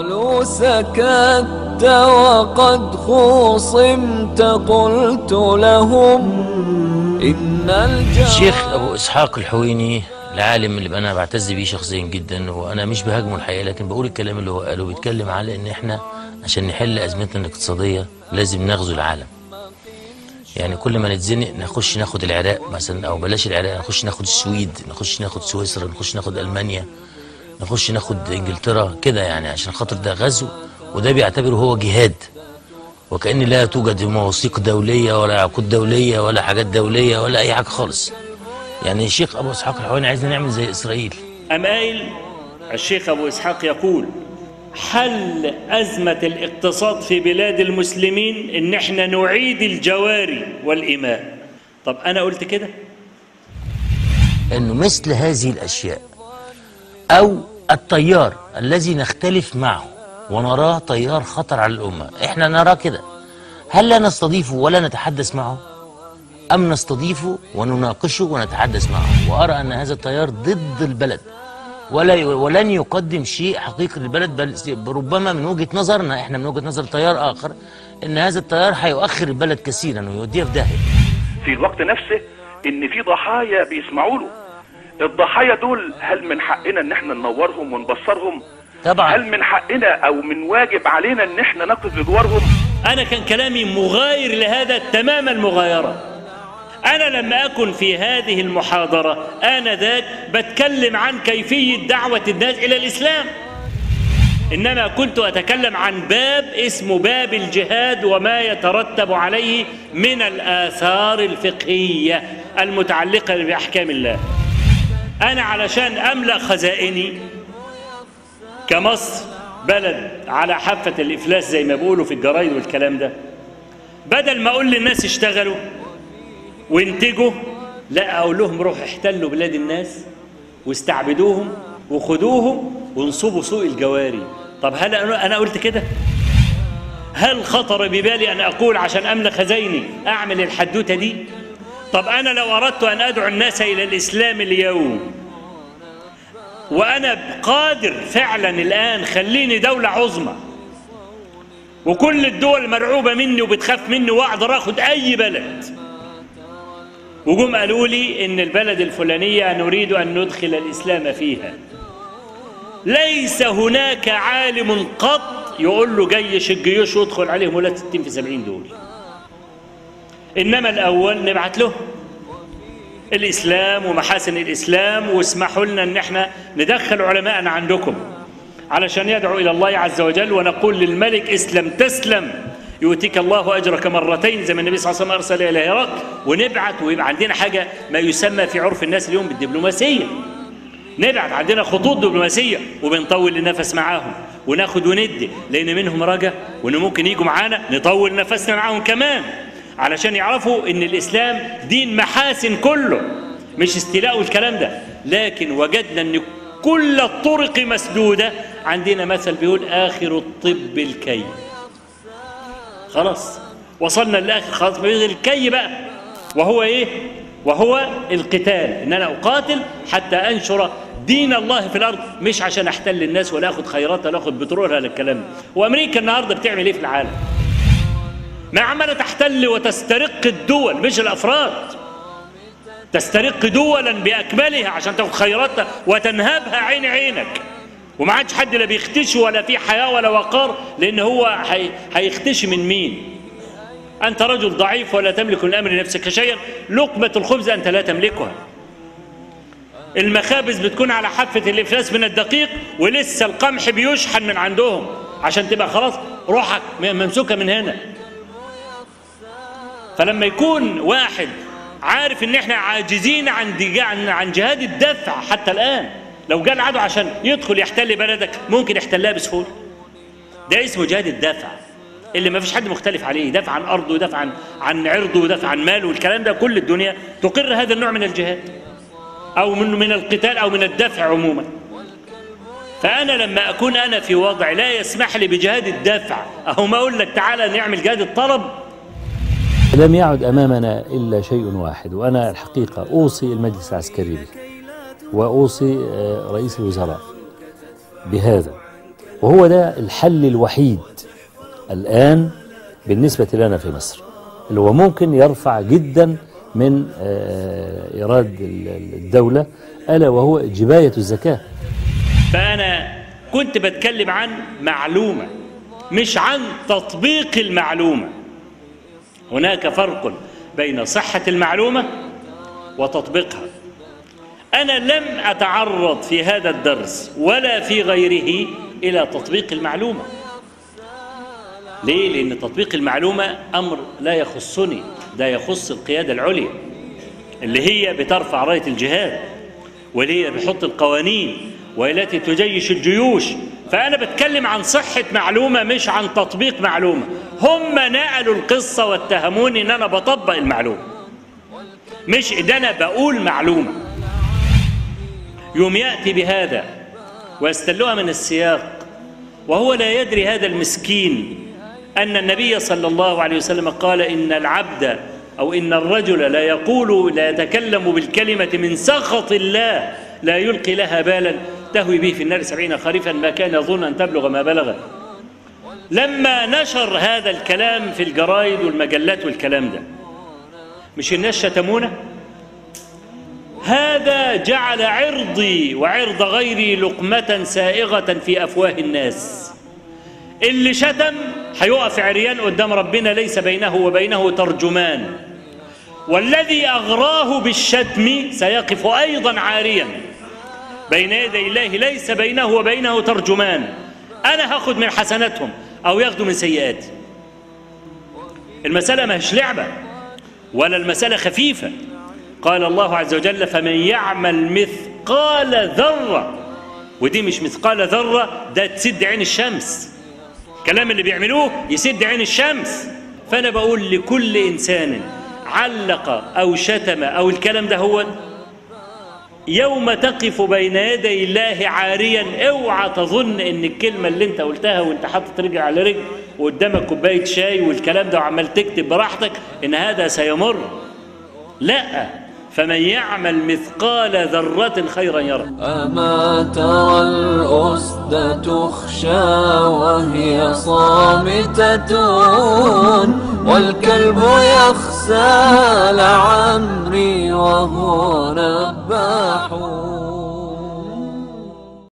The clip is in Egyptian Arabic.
قالوا سكت وقد خصمت قلت لهم إن الشيخ أبو إسحاق الحويني العالم اللي أنا بعتز بيه شخصيا جدا وأنا مش بهاجمه الحقيقة لكن بقول الكلام اللي هو قاله بيتكلم على إن إحنا عشان نحل أزمتنا الاقتصادية لازم نغزو العالم يعني كل ما نتزنق نخش ناخد العراق مثلا او بلاش العراق نخش ناخد السويد نخش ناخد سويسرا نخش ناخد المانيا نخش ناخد انجلترا كده يعني عشان خاطر ده غزو وده بيعتبره هو جهاد وكأن لا توجد مواثيق دولية ولا عقود دولية ولا حاجات دولية ولا أي حاجة خالص يعني الشيخ أبو إسحاق الحواني عايزنا نعمل زي إسرائيل أم قايل الشيخ أبو إسحاق يقول حل أزمة الاقتصاد في بلاد المسلمين إن إحنا نعيد الجواري والإماء طب أنا قلت كده أنه مثل هذه الأشياء أو التيار الذي نختلف معه ونراه تيار خطر على الأمة إحنا نراه كده هل لا نستضيفه ولا نتحدث معه أم نستضيفه ونناقشه ونتحدث معه وأرى أن هذا التيار ضد البلد ولا ولن يقدم شيء حقيقي للبلد بل ربما من وجهه نظرنا احنا من وجهه نظر تيار اخر ان هذا التيار هيؤخر البلد كثيرا ويوديها في داهيه. في الوقت نفسه ان في ضحايا بيسمعوا له. الضحايا دول هل من حقنا ان احنا ننورهم ونبصرهم؟ طبعا هل من حقنا او من واجب علينا ان احنا نقف بجوارهم؟ انا كان كلامي مغاير لهذا تمام المغايره. أنا لما أكن في هذه المحاضرة آنذاك بتكلم عن كيفية دعوة الناس إلى الإسلام إنما كنت أتكلم عن باب اسمه باب الجهاد وما يترتب عليه من الآثار الفقهية المتعلقة بأحكام الله أنا علشان أملأ خزائني كمصر بلد على حافة الإفلاس زي ما بيقولوا في الجرايد والكلام ده بدل ما أقول للناس اشتغلوا وانتجوا لا اقول لهم روحوا احتلوا بلاد الناس واستعبدوهم وخدوهم وانصبوا سوق الجواري طب هل انا قلت كده هل خطر ببالي ان اقول عشان املا خزيني اعمل الحدوته دي طب انا لو اردت ان ادعو الناس الى الاسلام اليوم وانا قادر فعلا الان خليني دوله عظمى وكل الدول مرعوبه مني وبتخاف مني واقدر اخد اي بلد وجم قالوا لي ان البلد الفلانيه نريد ان ندخل الاسلام فيها ليس هناك عالم قط يقول له جيش الجيوش وادخل عليهم ولا 60 في 70 دول انما الاول نبعت له الاسلام ومحاسن الاسلام واسمحوا لنا ان احنا ندخل علماءنا عندكم علشان يدعو الى الله عز وجل ونقول للملك اسلم تسلم يؤتيك الله اجرك مرتين زي ما النبي صلى الله عليه وسلم ارسل الى هرقل ونبعت ويبقى عندنا حاجه ما يسمى في عرف الناس اليوم بالدبلوماسيه نبعت عندنا خطوط دبلوماسيه وبنطول النفس معاهم وناخد وندي لان منهم رجا وان ممكن يجوا معانا نطول نفسنا معاهم كمان علشان يعرفوا ان الاسلام دين محاسن كله مش استيلاء والكلام ده لكن وجدنا ان كل الطرق مسدوده عندنا مثل بيقول اخر الطب الكي خلاص وصلنا للاخر خلاص الكي بقى وهو ايه وهو القتال ان انا اقاتل حتى انشر دين الله في الارض مش عشان احتل الناس ولا اخد خيرات ولا اخد بترول ولا الكلام ده وامريكا النهارده بتعمل ايه في العالم ما عماله تحتل وتسترق الدول مش الافراد تسترق دولا باكملها عشان تاخد خيراتها وتنهبها عين عينك وما عادش حد لا بيختشي ولا في حياه ولا وقار لان هو هي... هيختشي من مين انت رجل ضعيف ولا تملك من امر نفسك شيئا لقمه الخبز انت لا تملكها المخابز بتكون على حافه الافلاس من الدقيق ولسه القمح بيشحن من عندهم عشان تبقى خلاص روحك ممسوكه من هنا فلما يكون واحد عارف ان احنا عاجزين عن عن جهاد الدفع حتى الان لو جاء العدو عشان يدخل يحتل بلدك ممكن يحتلها بسهوله ده اسمه جهاد الدفع اللي ما فيش حد مختلف عليه يدافع عن ارضه ويدافع عن عن عرضه ويدافع عن ماله والكلام ده كل الدنيا تقر هذا النوع من الجهاد او من من القتال او من الدفع عموما فانا لما اكون انا في وضع لا يسمح لي بجهاد الدفع اهو ما اقول لك تعالى نعمل جهاد الطلب لم يعد امامنا الا شيء واحد وانا الحقيقه اوصي المجلس العسكري به واوصي رئيس الوزراء بهذا وهو ده الحل الوحيد الآن بالنسبة لنا في مصر اللي هو ممكن يرفع جدا من آه، إيراد ال- الدولة ألا وهو جباية الزكاة فأنا كنت بتكلم عن معلومة مش عن تطبيق المعلومة هناك فرق بين صحة المعلومة وتطبيقها أنا لم أتعرض في هذا الدرس ولا في غيره إلى تطبيق المعلومة ليه؟ لأن تطبيق المعلومة أمر لا يخصني ده يخص القيادة العليا اللي هي بترفع راية الجهاد واللي هي بتحط القوانين والتي تجيش الجيوش فأنا بتكلم عن صحة معلومة مش عن تطبيق معلومة هم نقلوا القصة واتهموني إن أنا بطبق المعلومة مش إن أنا بقول معلومة يوم يأتي بهذا ويستلوها من السياق وهو لا يدري هذا المسكين أن النبي صلى الله عليه وسلم قال إن العبد أو إن الرجل لا يقول لا يتكلم بالكلمة من سخط الله لا يلقي لها بالا تهوي به في النار سبعين خريفا ما كان يظن أن تبلغ ما بلغ لما نشر هذا الكلام في الجرايد والمجلات والكلام ده مش الناس شتمونا هذا جعل عرضي وعرض غيري لقمة سائغة في أفواه الناس اللي شتم هيقف عريان قدام ربنا ليس بينه وبينه ترجمان والذي أغراه بالشتم سيقف أيضا عاريا بين يدي الله ليس بينه وبينه ترجمان أنا هاخد من حسناتهم أو ياخدوا من سيئاتي المسألة مش لعبة ولا المسألة خفيفة قال الله عز وجل فمن يعمل مثقال ذرة ودي مش مثقال ذرة ده تسد عين الشمس الكلام اللي بيعملوه يسد عين الشمس فأنا بقول لكل إنسان علق أو شتم أو الكلام ده هو يوم تقف بين يدي الله عاريا اوعى تظن ان الكلمه اللي انت قلتها وانت حاطط رجل على رجل وقدامك كوبايه شاي والكلام ده وعمال تكتب براحتك ان هذا سيمر لا فمن يعمل مثقال ذره خيرا يره أما ترى الأسد تخشى وهي صامتة والكلب يخسى لعمري وهو نباح